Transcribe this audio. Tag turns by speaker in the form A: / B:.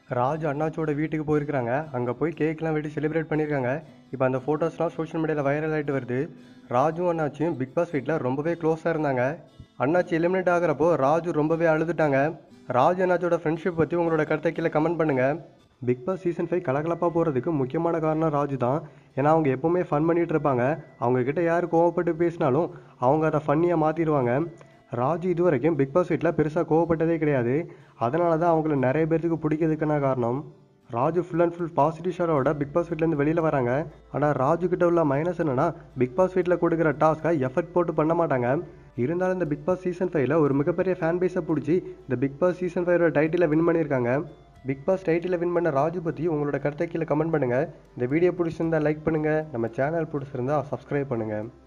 A: ராஜ் அண்ணாச்சியோட வீட்டுக்கு போயிருக்காங்க அங்கே போய் கேக்லாம் வெட்டி செலிப்ரேட் பண்ணியிருக்காங்க இப்போ அந்த ஃபோட்டோஸ்லாம் சோஷியல் மீடியாவில் வைரல் ஆகிட்டு வருது ராஜும் அண்ணாச்சியும் பிக் பாஸ் வீட்டில் ரொம்பவே க்ளோஸாக இருந்தாங்க அண்ணாச்சி எலிமினேட் ஆகிறப்போ ராஜு ரொம்பவே அழுதுட்டாங்க ராஜ் அண்ணாச்சியோட ஃப்ரெண்ட்ஷிப் பற்றி உங்களோட கருத்தை கீழே கமெண்ட் பண்ணுங்கள் பிக் பாஸ் சீசன் ஃபைவ் கலகலப்பாக போகிறதுக்கு முக்கியமான காரணம் ராஜு தான் ஏன்னா அவங்க எப்போவுமே ஃபன் பண்ணிகிட்டு இருப்பாங்க அவங்கக்கிட்ட யார் கோவப்பட்டு பேசினாலும் அவங்க அதை ஃபன்னியாக மாற்றிடுவாங்க ராஜு இது வரைக்கும் பிக் பாஸ் வீட்டில் பெருசாக கோவப்பட்டதே கிடையாது அதனால தான் அவங்கள நிறைய பேர்த்துக்கு பிடிக்கிறதுக்கான காரணம் Raju full and full positive ஷாரோட பிக் பாஸ் வீட்லேருந்து வெளியில் வராங்க ஆனால் ராஜு கிட்ட உள்ள மைனஸ் என்னன்னா பிக் பாஸ் வீட்டில் கொடுக்குற டாஸ்க்கை எஃபர்ட் போட்டு பண்ண மாட்டாங்க இருந்தாலும் இந்த பிக் பாஸ் சீசன் ஃபைவ்ல ஒரு மிகப்பெரிய ஃபேன் பேஸை பிடிச்சி இந்த பிக் பாஸ் சீசன் ஃபைவோட டைட்டிலை வின் பண்ணியிருக்காங்க பிக் பாஸ் டைட்டிலை வின் பண்ண ராஜு பற்றி உங்களோட கருத்தை கீழே கமெண்ட் பண்ணுங்கள் இந்த வீடியோ பிடிச்சிருந்தா லைக் பண்ணுங்கள் நம்ம சேனல் பிடிச்சிருந்தா சப்ஸ்கிரைப் பண்ணுங்கள்